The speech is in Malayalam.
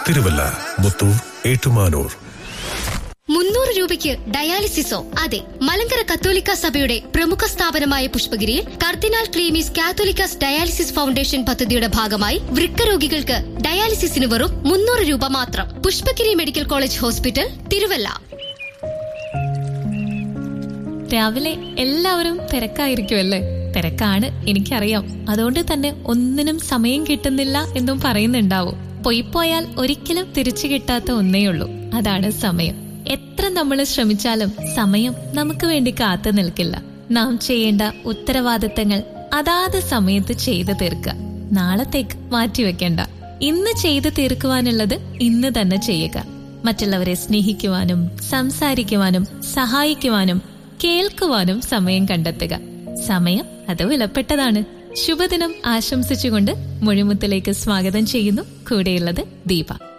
തിരുവല്ല മുത്തൂർ ഏറ്റുമാനൂർ മുന്നൂറ് രൂപയ്ക്ക് ഡയാലിസിസോ അതെ മലങ്കര കത്തോലിക്ക സഭയുടെ പ്രമുഖ സ്ഥാപനമായ പുഷ്പഗിരിയിൽ cardinal Cleemis Catholicos dialysis foundation പദ്ധതിയുടെ ഭാഗമായി വൃക്ക രോഗികൾക്ക് ഡയാലിസിസിന് വെറും മുന്നൂറ് രൂപ മാത്രം Pushpagiri medical college hospital Thiruvalla രാവിലെ എല്ലാവരും തിരക്കായിരിക്കുമല്ലേ തിരക്കാണ് എനിക്കറിയാം അതുകൊണ്ട് തന്നെ ഒന്നിനും സമയം കിട്ടുന്നില്ല എന്നും പറയുന്നുണ്ടാവും പൊയ്പോയാൽ ഒരിക്കലും തിരിച്ചു കിട്ടാത്ത ഒന്നേ ഉള്ളൂ അതാണ് സമയം എത്ര നമ്മൾ ശ്രമിച്ചാലും സമയം നമുക്ക് വേണ്ടി കാത്തു നിൽക്കില്ല നാം ചെയ്യേണ്ട ഉത്തരവാദിത്തങ്ങൾ അതാത് സമയത്ത് ചെയ്തു തീർക്കുക നാളത്തേക്ക് മാറ്റിവെക്കണ്ട ഇന്ന് ചെയ്തു തീർക്കുവാനുള്ളത് ഇന്ന് തന്നെ ചെയ്യുക മറ്റുള്ളവരെ സ്നേഹിക്കുവാനും സംസാരിക്കുവാനും സഹായിക്കുവാനും കേൾക്കുവാനും സമയം കണ്ടെത്തുക സമയം അത് വിലപ്പെട്ടതാണ് ശുഭദിനം ആശംസിച്ചുകൊണ്ട് മുഴിമുത്തിലേക്ക് സ്വാഗതം ചെയ്യുന്നു കൂടെയുള്ളത് ദീപ